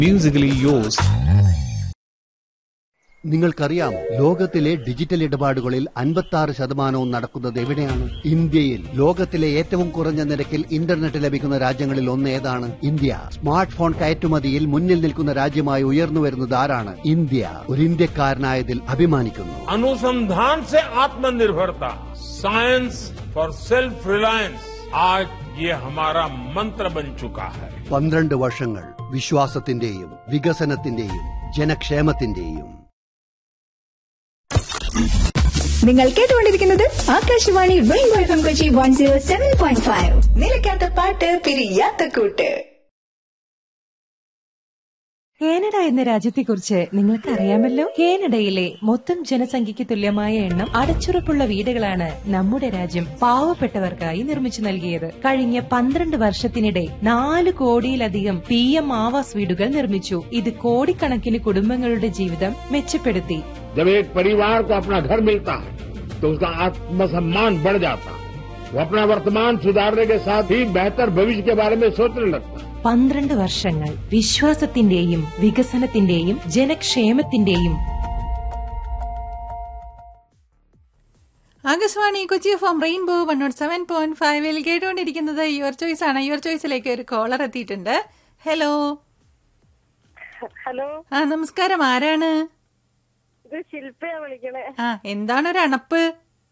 Musically yours. നിങ്ങൾക്കറിയാം ലോകത്തിലെ digital ഇടപാടുകളിൽ അൻപത്തി ആറ് ശതമാനവും നടക്കുന്നത് എവിടെയാണ് ഇന്ത്യയിൽ ലോകത്തിലെ ഏറ്റവും കുറഞ്ഞ നിരക്കിൽ ഇന്റർനെറ്റ് ലഭിക്കുന്ന രാജ്യങ്ങളിൽ ഒന്ന് ഏതാണ് ഇന്ത്യ സ്മാർട്ട് ഫോൺ കയറ്റുമതിയിൽ മുന്നിൽ നിൽക്കുന്ന രാജ്യമായി ഉയർന്നു വരുന്നത് ആരാണ് ഇന്ത്യ ഒരു ഇന്ത്യക്കാരനായതിൽ അഭിമാനിക്കുന്നു अनुसंधान से आत्मनिर्भरता साइंस फॉर सेल्फ रिलायंस आज ये हमारा मंत्र बन चुका है പന്ത്രണ്ട് വർഷങ്ങൾ വിശ്വാസത്തിന്റെയും വികസനത്തിന്റെയും ജനക്ഷേമത്തിന്റെയും നിങ്ങൾ കേട്ടുകൊണ്ടിരിക്കുന്നത് Akashvani rainbow F M Kochi one zero seven point five നിലയ്ക്കാത്ത പാട്ട് പിരിയാത്ത കൂട്ട് കാനഡ എന്ന രാജ്യത്തെക്കുറിച്ച് നിങ്ങൾക്ക് അറിയാമല്ലോ കാനഡയിലെ മൊത്തം ജനസംഖ്യയ്ക്ക് തുല്യമായ എണ്ണം അടച്ചുറപ്പുള്ള വീടുകളാണ് നമ്മുടെ രാജ്യം പാവപ്പെട്ടവർക്കായി നിർമ്മിച്ചു നൽകിയത് കഴിഞ്ഞ പന്ത്രണ്ട് വർഷത്തിനിടെ നാല് കോടിയിലധികം പി എം ആവാസ് വീടുകൾ നിർമ്മിച്ചു ഇത് കോടിക്കണക്കിന് കുടുംബങ്ങളുടെ ജീവിതം മെച്ചപ്പെടുത്തി जब एक परिवार को अपना घर मिलता है तो उसका आत्मसम्मान बढ़ जाता है वो अपना वर्तमान सुधारने के साथ ही बेहतर भविष्य के बारे में सोचने लगता है പന്ത്രണ്ട് വർഷങ്ങൾ വിശ്വാസത്തിന്റെയും വികസനത്തിന്റെയും ജനക്ഷേമത്തിന്റെയും ആകാശവാണി കൊച്ചി ഫോം rainbow one naught seven point ഫൈവിൽ കേട്ടുകൊണ്ടിരിക്കുന്നത് യുവർ ചോയ്സ് ആണ് യുവർ ചോയ്സിലേക്ക് ഒരു കോളർ എത്തിയിട്ടുണ്ട് ഹലോ ഹലോ ആ നമസ്കാരം ആരാണ് ഇത് ശില്പയാ വിളിക്കണേ ആ എന്താണ് ഒരു അണപ്പ്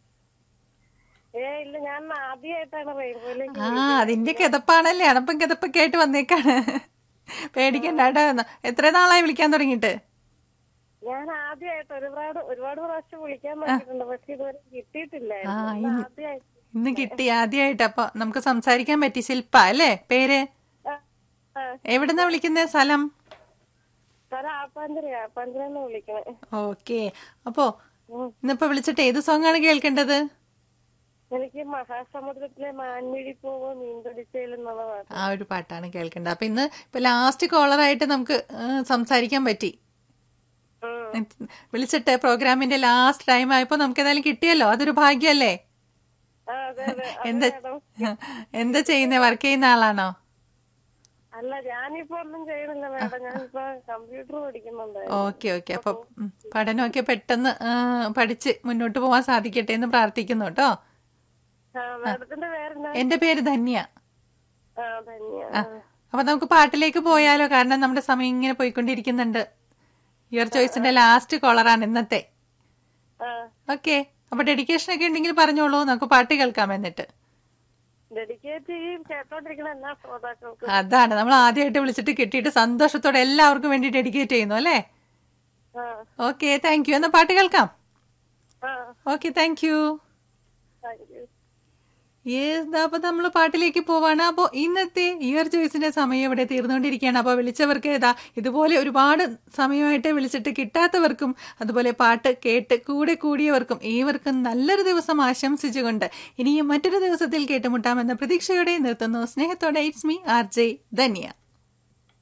ഏ ഇല്ല ഞാൻ ആദ്യമായിട്ടാണ് റെയിൻബോയിലേക്ക് ആ അതിന്റെ കിതപ്പാണല്ലേ അണപ്പും കിതപ്പൊക്കെ ആയിട്ട് വന്നേക്കാണ് പേടിക്കണ്ട കേട്ടോ എത്ര നാളായി വിളിക്കാൻ തുടങ്ങിയിട്ട് ഞാൻ ആദ്യമായിട്ട് ഒരുപാട് ഒരുപാട് പ്രാവശ്യം വിളിക്കാൻ നോക്കിയിട്ടുണ്ട് പക്ഷെ ഇതുവരെ കിട്ടിയിട്ടില്ലായിരുന്നു ആ, ഇന്ന് ഇന്ന് ആദ്യമായിട്ട് ഇന്ന് കിട്ടി ആദ്യമായിട്ട് അപ്പൊ നമുക്ക് സംസാരിക്കാൻ പറ്റി ശില്പ അല്ലേ പേര് ആ, ആ. എവിടുന്നാ വിളിക്കുന്ന സ്ഥലം സ്ഥലം ആപ്പാഞ്ചിറ ആപ്പാഞ്ചിറന്ന് വിളിക്കണേ ഓക്കെ അപ്പോ ഇന്നിപ്പോ വിളിച്ചിട്ട് ഏത് സോങ് ആണ് കേൾക്കേണ്ടത് എനിക്ക് മഹാസമുദ്രത്തിലെ മാൻമിഴി പോവോ മീൻപിടിച്ചയിൽ എന്നുള്ള പാട്ട് ആ ഒരു പാട്ടാണ് കേൾക്കേണ്ടത് അപ്പൊ ഇന്ന് ഇപ്പൊ ലാസ്റ്റ് കോളറായിട്ട് നമുക്ക് ആ, സംസാരിക്കാൻ പറ്റി ഉം. വിളിച്ചിട്ട് പ്രോഗ്രാമിന്റെ ലാസ്റ്റ് ടൈം ആയപ്പോ നമുക്ക് ഏതായാലും കിട്ടിയല്ലോ അതൊരു ഭാഗ്യല്ലേ ആ, അതെ അതെ അതെ, എന്താ മാഡം. എന്താ ചെയ്യുന്നേ വർക്ക് ചെയ്യുന്ന ആളാണോ അല്ല ഞാനിപ്പോ ഒന്നും ചെയ്യണില്ല മാഡം ഞാനിപ്പോ കമ്പ്യൂട്ടർ പഠിക്കുന്നുണ്ട് ഓക്കെ ഓക്കെ അപ്പൊ ഉം, പഠനമൊക്കെ പെട്ടെന്ന് ആ, പഠിച്ച് മുന്നോട്ട് പോവാൻ സാധിക്കട്ടെ എന്ന് പ്രാർത്ഥിക്കുന്നു കേട്ടോ ആ മാഡത്തിന്റെ പേരെന്താ എന്റെ പേര് ധന്യ ആ ധന്യ ആ, അപ്പൊ നമുക്ക് പാട്ടിലേക്ക് പോയാലോ കാരണം നമ്മുടെ സമയം ഇങ്ങനെ പോയിക്കൊണ്ടിരിക്കുന്നുണ്ട് യുവർ ചോയ്സിന്റെ ലാസ്റ്റ് കോളറാണ് ഇന്നത്തെ ആ ഓക്കെ അപ്പൊ ഡെഡിക്കേഷൻ ഒക്കെ ഉണ്ടെങ്കിൽ പറഞ്ഞോളൂ നമുക്ക് പാട്ട് കേൾക്കാം എന്നിട്ട് ഡെഡിക്കേറ്റ് ചെയ്യും കേട്ടോണ്ടിരിക്കുന്ന എല്ലാ ശ്രോതാക്കൾക്കും അതാണ് നമ്മൾ ആദ്യമായിട്ട് വിളിച്ചിട്ട് കിട്ടിയിട്ട് സന്തോഷത്തോടെ എല്ലാവർക്കും വേണ്ടി ഡെഡിക്കേറ്റ് ചെയ്യുന്നു അല്ലേ ആ ഓക്കെ താങ്ക് യു എന്നാ പാട്ട് കേൾക്കാം ആ okay thank you thank you yes അപ്പൊ നമ്മൾ പാട്ടിലേക്ക് പോവാണ് അപ്പോൾ ഇന്നത്തെ ഇയർ ചോയ്സിന്റെ സമയം ഇവിടെ തീർന്നുകൊണ്ടിരിക്കുകയാണ് അപ്പോൾ വിളിച്ചവർക്ക് ഏതാ ഇതുപോലെ ഒരുപാട് സമയമായിട്ട് വിളിച്ചിട്ട് കിട്ടാത്തവർക്കും അതുപോലെ പാട്ട് കേട്ട് കൂടെ കൂടിയവർക്കും ഏവർക്കും നല്ലൊരു ദിവസം ആശംസിച്ചുകൊണ്ട് ഇനിയും മറ്റൊരു ദിവസത്തിൽ കേട്ടുമുട്ടാമെന്ന പ്രതീക്ഷയോടെ നിർത്തുന്നു സ്നേഹത്തോടെ it's me R J Dhanya